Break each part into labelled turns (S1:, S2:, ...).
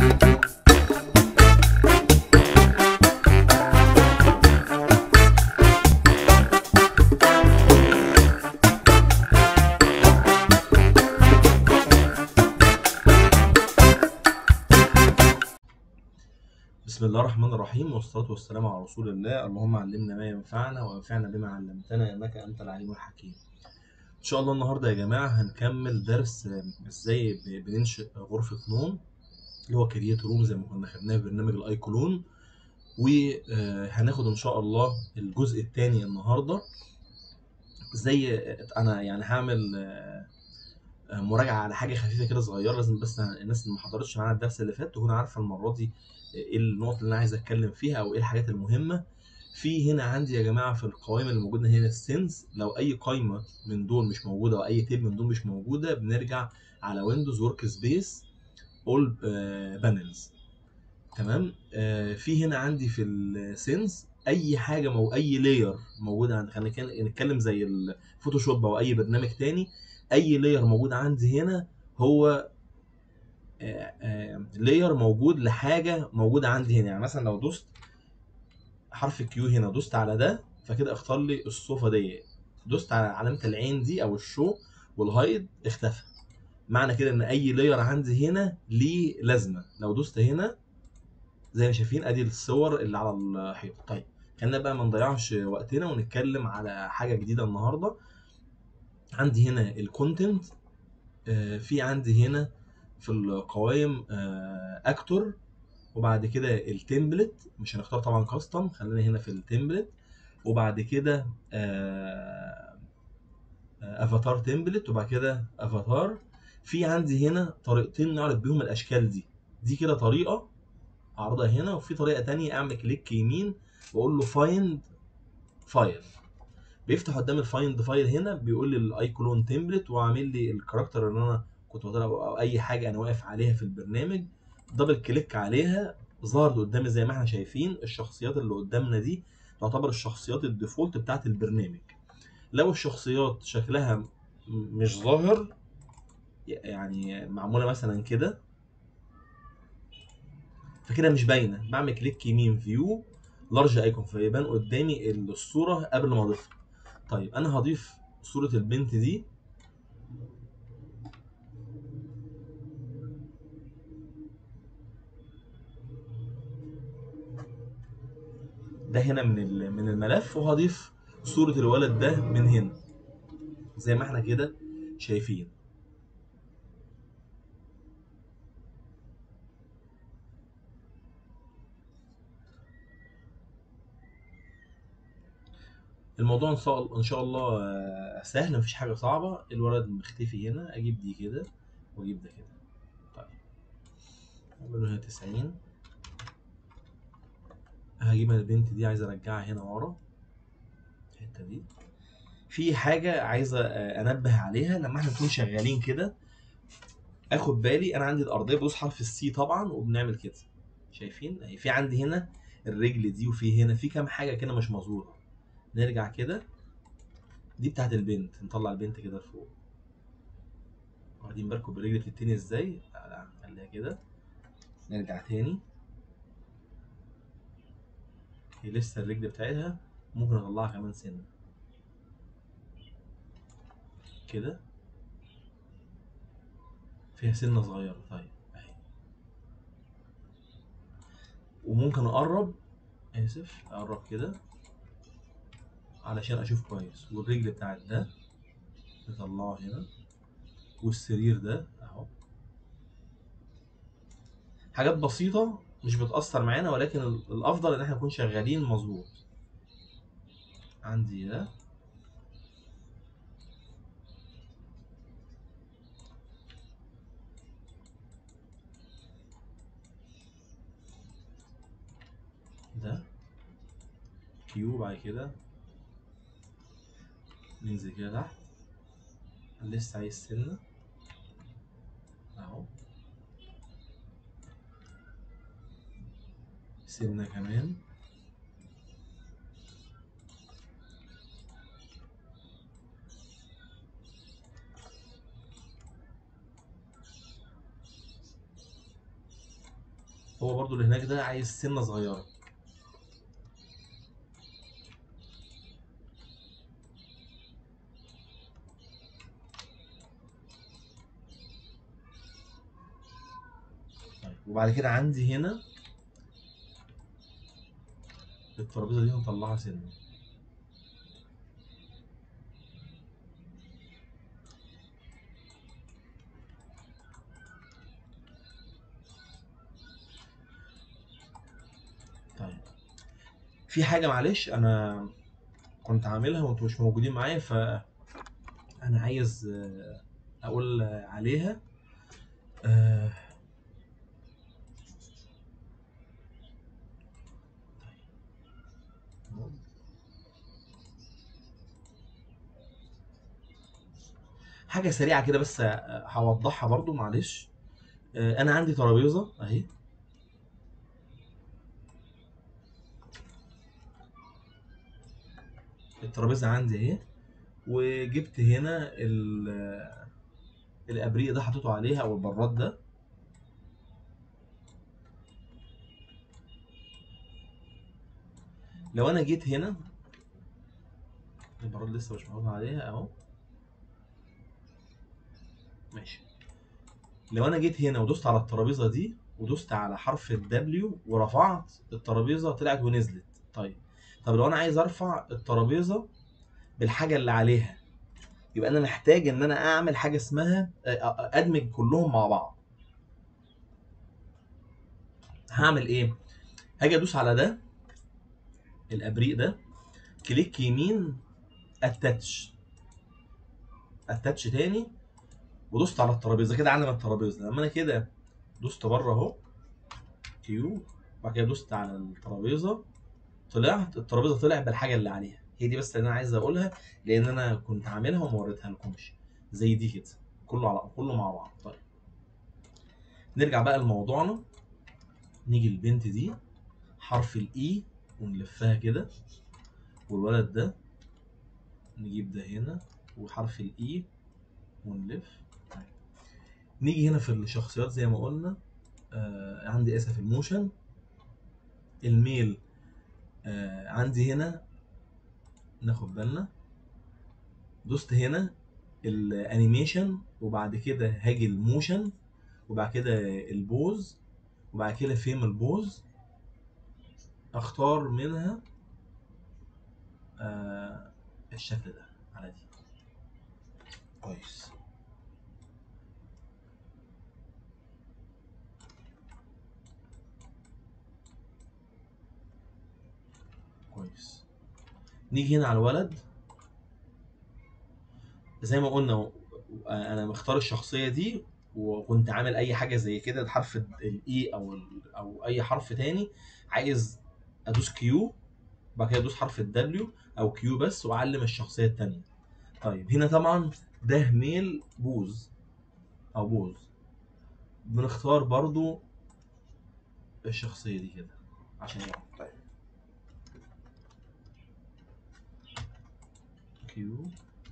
S1: بسم الله الرحمن الرحيم والصلاة والسلام على رسول الله اللهم علمنا ما ينفعنا وانفعنا بما علمتنا انك انت العليم الحكيم ان شاء الله النهارده يا جماعة هنكمل درس ازاي ب- بننشئ غرفة نوم اللي هو كرييت روم زي ما كنا خدناه في برنامج الايكولون وهناخد ان شاء الله الجزء الثاني النهارده زي انا يعني هعمل آه، آه، مراجعة على حاجة خفيفة كده صغيرة لازم بس الناس اللي ما حضرتش معانا الدرس اللي فات تكون عارفة المرة دي ايه النقط اللي انا عايز اتكلم فيها او ايه الحاجات المهمه في هنا عندي يا جماعه في القوائم اللي موجوده هنا السنس لو اي قائمه من دول مش موجوده او اي تيب من دول مش موجوده بنرجع على ويندوز ورك سبيس اول بانلز تمام آه، في هنا عندي في السنس اي حاجه مو اي لاير موجوده عندي خلينا كان- نتكلم زي الفوتوشوب او اي برنامج تاني اي لاير موجود عندي هنا هو لاير موجود لحاجه موجوده عندي هنا يعني مثلا لو دوست حرف كيو هنا دوست على ده فكده اختار لي الصوفه دي دوست على علامه العين دي او الشو والهايد اختفى معنى كده ان اي لاير عندي هنا ليه لازمه لو دوست هنا زي ما شايفين ادي الصور اللي على الحيط طيب خلينا بقى ما نضيعش وقتنا ونتكلم على حاجه جديده النهارده عندي هنا الكونتنت في عندي هنا في القوائم اكتور وبعد كده التمبلت مش هنختار طبعا كاستم خلينا هنا في التمبلت وبعد كده افاتار تمبلت وبعد كده افاتار في عندي هنا طريقتين نعرض بيهم الاشكال دي دي كده طريقه اعرضها هنا وفي طريقه تانية اعمل كليك يمين واقول له فايند فايل بيفتح قدام الفايند فايل هنا بيقول لي الايكولون تمبلت وعامل لي الكاركتر اللي انا كنت بطلع او اي حاجه انا واقف عليها في البرنامج دبل كليك عليها ظهرت قدامي زي ما احنا شايفين الشخصيات اللي قدامنا دي تعتبر الشخصيات الديفولت بتاعت البرنامج لو الشخصيات شكلها م- مش ظاهر يعني معموله مثلا كده فكده مش باينه بعمل كليك يمين فيو لارج ايكون فيبان قدامي الصوره قبل ما اضيفها طيب انا هضيف صوره البنت دي ده هنا من ال- من الملف وهضيف صورة الولد ده من هنا زي ما احنا كده شايفين الموضوع ان شاء الله ان شاء الله آه، سهل مفيش حاجة صعبة الولد مختفي هنا اجيب دي كده واجيب ده كده طيب اعمله هنا 90 هجيب أنا البنت دي عايز ارجعها هنا ورا الحتة دي في حاجة عايز آه، انبه عليها لما احنا نكون شغالين كده اخد بالي انا عندي الارضيه بدوس حرف السي طبعا وبنعمل كده شايفين اهي في عندي هنا الرجل دي وفي هنا في كام حاجه كده مش مظبوطه نرجع كده دي بتاعت البنت نطلع البنت كده لفوق واخدين بالكم بالرجل بتتني ازاي لا لا خليها كده نرجع تاني هي لسه الرجل بتاعتها ممكن اطلعها كمان سنه كده فيها سنه صغيره طيب اهي وممكن اقرب اسف اقرب كده علشان اشوف كويس والرجل بتاعت ده نطلعه هنا والسرير ده اهو حاجات بسيطة مش بتأثر معانا ولكن ال- الأفضل إن احنا نكون شغالين مظبوط عندي ده ده كيو بعد كده ننزل كده تحت لسه عايز سنة اهو سنة كمان هو برضو اللي هناك ده عايز سنه صغيره طيب وبعد كده عندي هنا الترابيزه دي هنطلعها سنه طيب في حاجه معلش انا كنت عاملها وانتوا مش موجودين معايا ف انا عايز آه، اقول عليها آه، حاجه سريعه كده بس آه، هوضحها برضو معلش آه، انا عندي ترابيزه اهي الترابيزه عندي اهي وجبت هنا ال- الابريق ده حطيته عليها او البراد ده لو انا جيت هنا البراد لسه مش محطوط عليها اهو ماشي لو انا جيت هنا ودوست على الترابيزه دي ودوست على حرف الدبليو ورفعت الترابيزه طلعت ونزلت طيب طب لو انا عايز ارفع الترابيزه بالحاجه اللي عليها يبقى انا محتاج ان انا اعمل حاجه اسمها آه، آه، ادمج كلهم مع بعض هعمل ايه هاجي ادوس على ده الابريق ده كليك يمين اتاتش اتاتش تاني ودوست على الترابيزه كده علم الترابيزه لما انا كده دوست بره اهو كيو بعد كده دوست على الترابيزه طلعت الترابيزه طلع بالحاجه اللي عليها هي دي بس اللي انا عايز اقولها لان انا كنت عاملها وما وريتها لكمش زي دي كده كله على كله مع بعض طيب نرجع بقى لموضوعنا نيجي البنت دي حرف الاي ونلفها كده والولد ده نجيب ده هنا وحرف الاي ونلف طيب. نيجي هنا في الشخصيات زي ما قلنا آه عندي اسف الموشن الميل آه عندي هنا ناخد بالنا دوست هنا الانيميشن وبعد كده هاجي الموشن وبعد كده البوز وبعد كده فيم البوز اختار منها آه الشكل ده على دي كويس كويس نيجي هنا على الولد زي ما قلنا انا مختار الشخصيه دي وكنت عامل اي حاجه زي كده الحرف الاي او ال او اي حرف تاني عايز ادوس كيو بعد كده ادوس حرف الدبليو او كيو بس واعلم الشخصيه التانيه طيب هنا طبعا ده ميل بوز او بوز بنختار برضو الشخصيه دي كده عشان يقعد طيب كيو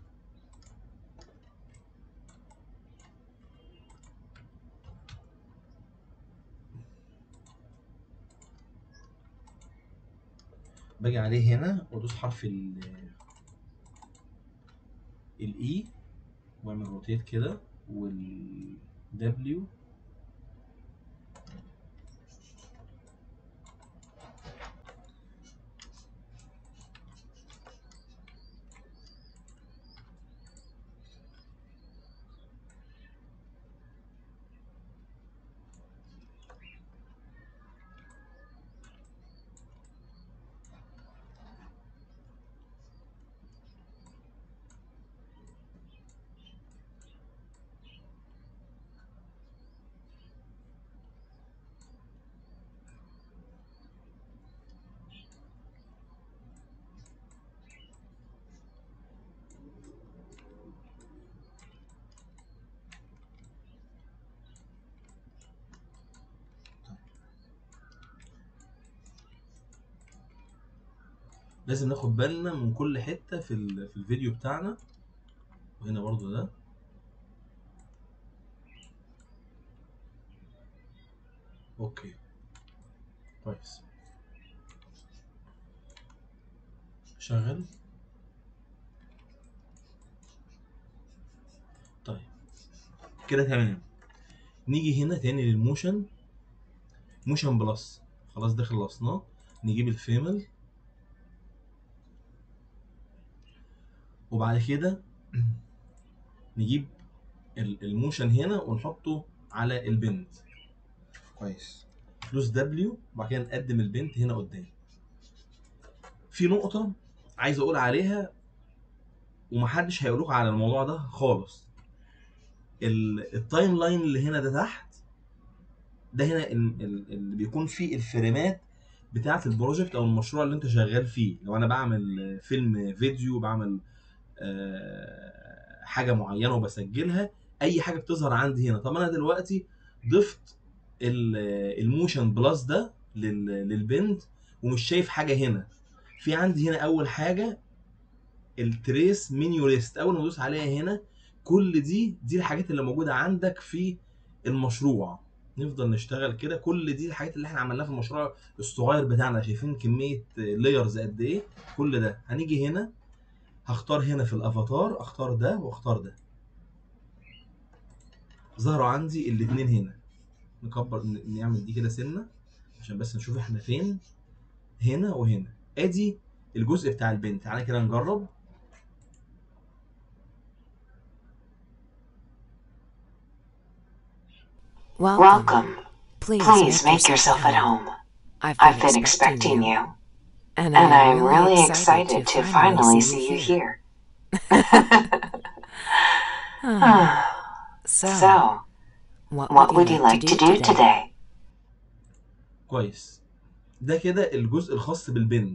S1: باجي عليه هنا وادوس حرف ال الاي واعمل روتيت كده والدبليو لازم ناخد بالنا من كل حته في ال- في الفيديو بتاعنا وهنا برضو ده اوكي كويس شغل طيب كده تمام نيجي هنا تاني للموشن موشن بلس خلاص ده خلصناه نجيب الفيمل وبعد كده نجيب ال- الموشن هنا ونحطه على البنت كويس فلوس دبليو وبعد كده نقدم البنت هنا قدام في نقطة عايز اقول عليها ومحدش هيقولوك على الموضوع ده خالص ال- التايم لاين اللي هنا ده تحت ده هنا ال- ال- اللي بيكون فيه الفريمات بتاعة البروجكت او المشروع اللي انت شغال فيه لو انا بعمل فيلم فيديو بعمل آه، حاجة معينة وبسجلها اي حاجة بتظهر عندي هنا طب انا دلوقتي ضفت ال- الموشن بلس ده لل- للبنت ومش شايف حاجة هنا في عندي هنا اول حاجة التريس منيو ليست اول ما ادوس عليها هنا كل دي دي الحاجات اللي موجوده عندك في المشروع نفضل نشتغل كده كل دي الحاجات اللي احنا عملناها في المشروع الصغير بتاعنا شايفين كميه لايرز قد ايه كل ده هنيجي هنا هختار هنا في الافاتار اختار ده واختار ده ظهروا عندي الاتنين هنا نكبر ن- نعمل دي كده سنه عشان بس نشوف احنا فين هنا وهنا ادي الجزء بتاع البنت تعالى كده نجرب
S2: Welcome.
S3: Welcome.
S2: Please,
S3: Please make yourself at home.
S2: I've
S3: I've been expecting you,
S2: and,
S3: and I'm really excited to finally see you here.
S2: So,
S3: So, what would you like to do today?
S1: كويس ده كده الجزء الخاص بالبنت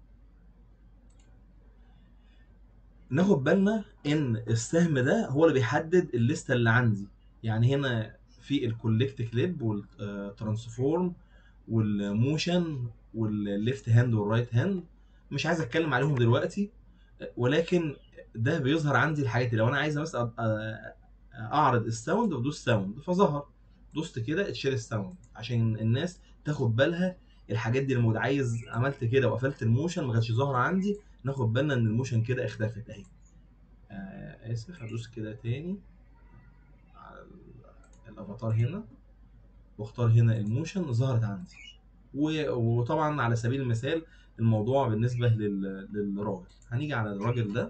S1: ناخد بالنا ان السهم ده هو اللي بيحدد الليسته اللي عندي يعني هنا في الكولكت كليب والترانسفورم والموشن والليفت هاند والرايت هاند مش عايز اتكلم عليهم دلوقتي ولكن ده بيظهر عندي الحاجات اللي لو انا عايز مثلا أ- اعرض الساوند بدوس ساوند فظهر دوست كده اتشير الساوند عشان الناس تاخد بالها الحاجات دي الموجوده عايز عملت كده وقفلت الموشن ما كانتش ظاهره عندي ناخد بالنا ان الموشن كده اختفت اهي آه اسف هدوس كده تاني على ال- الافاتار هنا واختار هنا الموشن ظهرت عندي و- وطبعا على سبيل المثال الموضوع بالنسبه لل- للراجل هنيجي على الراجل ده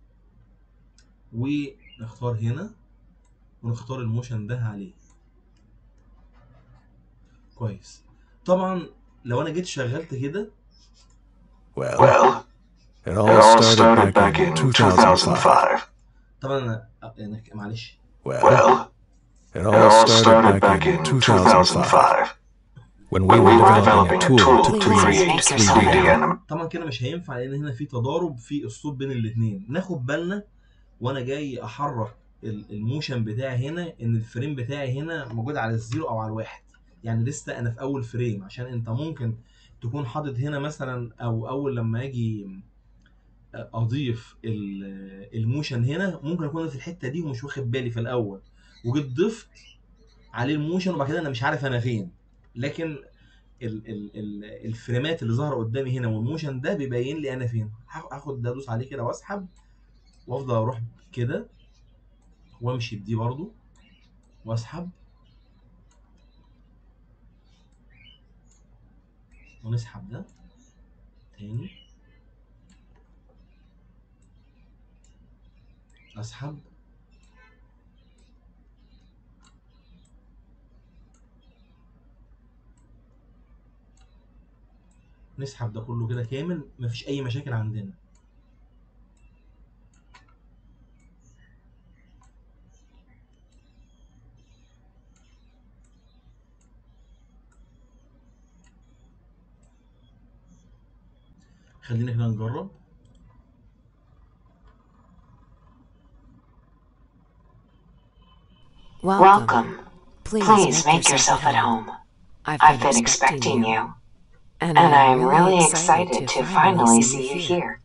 S1: ونختار هنا ونختار الموشن ده عليه كويس طبعا لو انا جيت شغلت كده
S4: Well,
S5: Well,
S4: it
S5: it
S4: all
S5: all
S4: started
S5: started
S4: back
S5: back
S4: in
S5: in
S4: 2005.
S5: 2005.
S1: طبعا انا أه، يعني معلش
S4: Well,
S5: Well,
S4: it
S5: it
S4: all
S5: all
S4: started
S5: started
S4: back
S5: back
S4: in
S5: in
S4: 2005
S5: 2005
S4: when we
S5: when
S4: were
S5: we were
S4: developing
S5: developing
S4: a
S5: a
S4: tool
S5: tool
S4: to
S5: to
S3: Please
S4: create
S3: make
S5: create
S3: yourself
S4: 3D
S5: 3D
S3: at
S5: anim-
S1: طبعا كده مش هينفع لان هنا في تضارب في الصوت بين الاثنين ناخد بالنا وانا جاي احرك ال- الموشن بتاعي هنا ان الفريم بتاعي هنا موجود على الزيرو او على الواحد يعني لسه انا في اول فريم عشان انت ممكن تكون حاطط هنا مثلا او اول لما اجي اضيف ال- الموشن هنا ممكن اكون في الحته دي ومش واخد بالي في الاول وجيت ضفت عليه الموشن وبعد كده انا مش عارف انا فين لكن ال ال ال الفريمات اللي ظاهره قدامي هنا والموشن ده بيبين لي انا فين هاخ- هاخد ده ادوس عليه كده واسحب وافضل اروح كده وامشي بدي برضو واسحب ونسحب ده تاني اسحب نسحب ده كله كده كامل مفيش اي مشاكل عندنا خلينا كده نجرب
S3: Welcome. Please make yourself at home. I've been expecting you, and I'm really excited to finally see you here.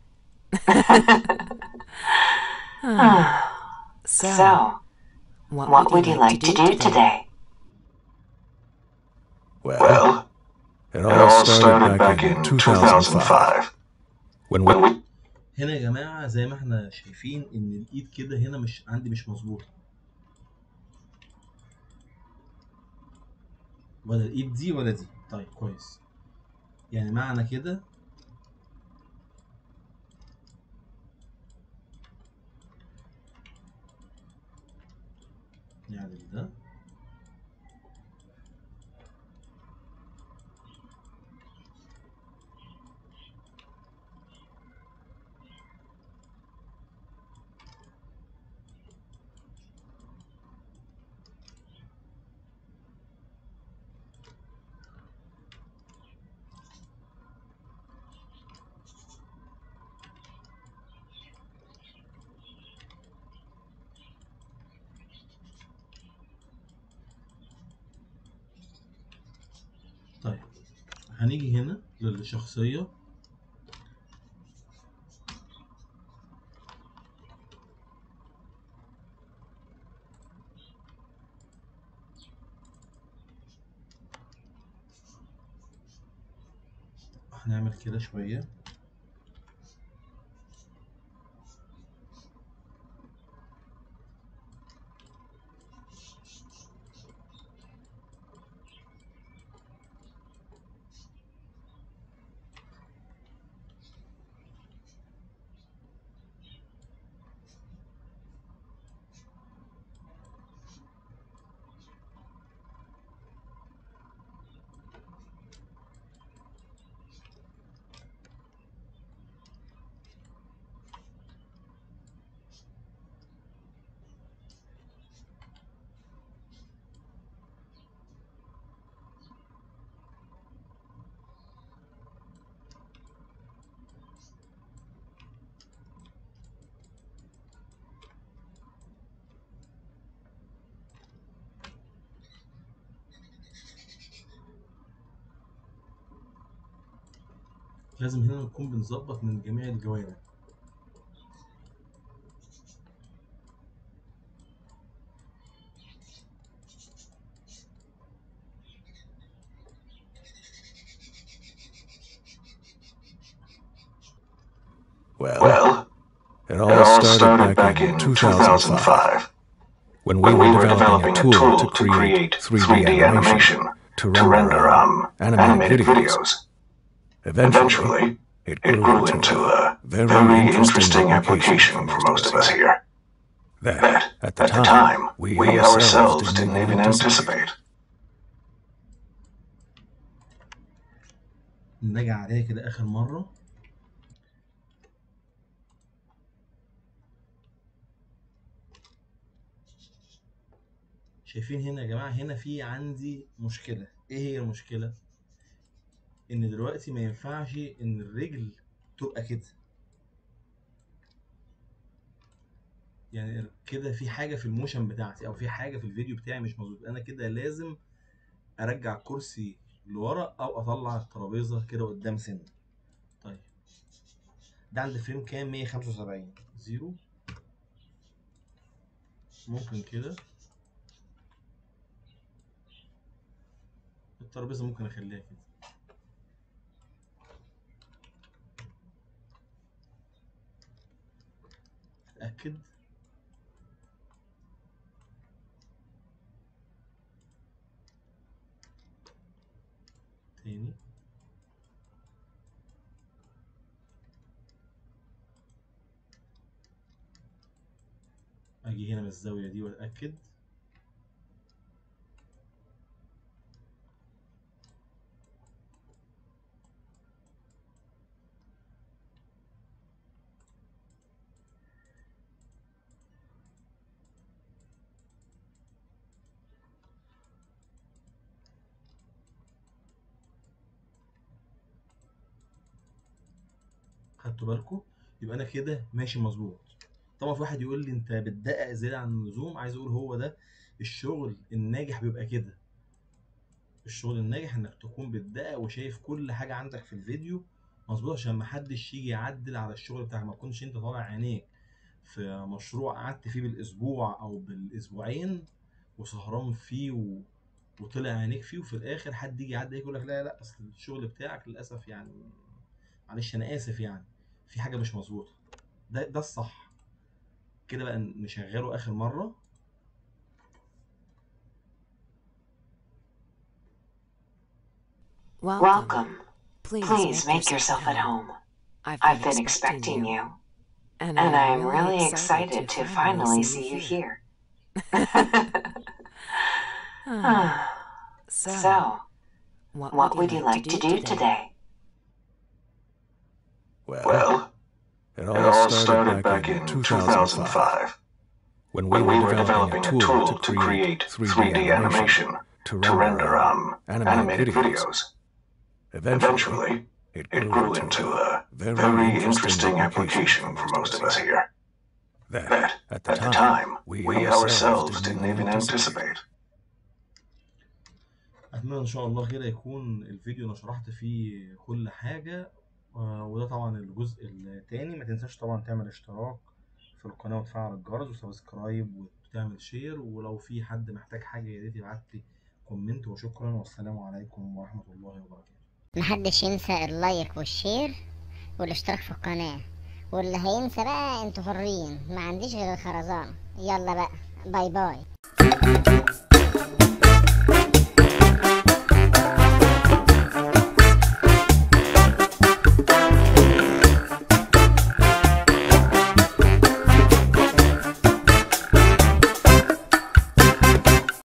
S3: So, what would you like to do today?
S4: Well,
S5: Well,
S4: It
S2: It
S4: all
S2: all
S4: started back in 2005
S2: when
S4: when we
S2: we
S1: هنا يا جماعه زي ما احنا شايفين ان الايد كده هنا مش عندي مش مظبوطه ولا الايد دي ولا دي طيب كويس يعني معنى كده نعمل ده طيب هنيجي هنا للشخصية هنعمل كده شوية لازم هنا نكون بنظبط من جميع الجوانب
S4: well,
S2: well
S4: it
S2: it all
S4: all
S2: started back in 2005
S4: when we
S2: when we
S4: were
S2: were
S4: developing a tool to create 3D animation to
S2: to render um
S4: animated
S2: animated
S4: videos.
S2: videos.
S4: Eventually,
S2: Eventually,
S4: it
S2: it grew into a very interesting application for most of us here
S4: That,
S2: that,
S4: at the
S2: at the
S4: time,
S2: time,
S4: we
S2: we
S4: ourselves
S2: ourselves
S4: didn't
S2: didn't even anticipate.
S1: نراجع عليها كده آخر مرة شايفين هنا يا جماعة هنا في عندي مشكلة ايه هي المشكلة؟ ان دلوقتي ما ينفعش ان الرجل تبقى كده يعني كده في حاجة في الموشن بتاعتي او في حاجة في الفيديو بتاعي مش مظبوط انا كده لازم ارجع الكرسي لورا او اطلع الترابيزة كده قدام سنة طيب ده عند فريم كام 175 زيرو ممكن كده الترابيزة ممكن اخليها كده اتأكد تاني اجي هنا من الزاوية دي واتأكد خدتوا بالكم يبقى انا كده ماشي مظبوط طبعا في واحد يقول لي انت بتدقق زياده عن اللزوم عايز اقول هو ده الشغل الناجح بيبقى كده الشغل الناجح انك تكون بتدقق وشايف كل حاجه عندك في الفيديو مظبوط عشان ما حدش يجي يعدل على الشغل بتاعك ما تكونش انت طالع عينيك في مشروع قعدت فيه بالاسبوع او بالاسبوعين وسهران فيه و... وطلع عينيك فيه وفي الاخر حد يجي يعدي يقول لك لا لا اصل الشغل بتاعك للاسف يعني معلش انا اسف يعني في حاجه مش مظبوطه ده ده الصح كده بقى نشغله اخر مره
S3: Welcome. Please make yourself at home. I've been expecting you, and I'm really excited to finally see you here. so, what would you like to do today?
S2: Well,
S4: it
S2: it all started back in 2005
S4: when
S2: when we were developing a tool to create 3D animation to render um, animated videos. Eventually, it grew into a very interesting application for most of us here that, at the time, we ourselves didn't even anticipate.
S1: اتمنى ان شاء الله كده يكون الفيديو انا شرحت فيه كل حاجه آه، وده طبعا الجزء التاني ما تنساش طبعا تعمل اشتراك في القناه وتفعل الجرس وسبسكرايب وتعمل شير ولو في حد محتاج حاجه يا ريت يبعت لي كومنت وشكرا والسلام عليكم ورحمه الله وبركاته
S5: محدش ينسى اللايك والشير والاشتراك في القناة واللي هينسى بقى انتوا حرين ما عنديش غير الخرزانة يلا بقى باي باي